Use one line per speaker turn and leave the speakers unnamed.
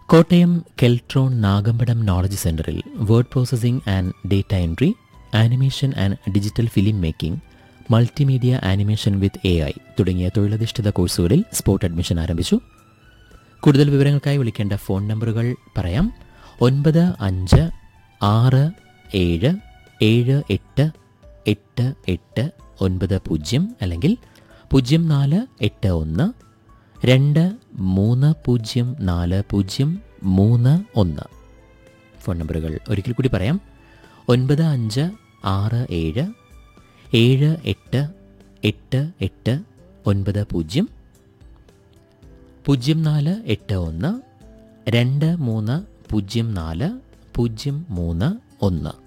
Kottayam Keltron Nagampadam knowledge സെന്ററിൽ word processing and data entry animation and digital film making multimedia animation with A I തുടങ്ങിയ തൊഴിലധിഷ്ഠിത കോഴ്സുകളിൽ spot admission ആരംഭിച്ചു കൂടുതൽ വിവരങ്ങൾക്കായി വിളിക്കേണ്ട ഫോൺ നമ്പറുകൾ പറയാം ഒൻപത് അഞ്ച് ആറ് ഏഴ് ഏഴ് എട്ട് എട്ട് എട്ട് ഒൻപത് പൂജ്യം അല്ലെങ്കിൽ പൂജ്യം നാല് എട്ട് ഒന്ന് രണ്ട് മൂന്ന് പൂജ്യം നാല് പൂജ്യം മൂന്ന് ഒന്ന് ഫോൺ നമ്പറുകൾ ഒരിക്കൽ കൂടി പറയാം ഒൻപത് അഞ്ച് ആറ് ഏഴ് ഏഴ് എട്ട് എട്ട് എട്ട് ഒൻപത് പൂജ്യം പൂജ്യം നാല് എട്ട് ഒന്ന് രണ്ട് മൂന്ന് പൂജ്യം നാല് പൂജ്യം മൂന്ന് ഒന്ന്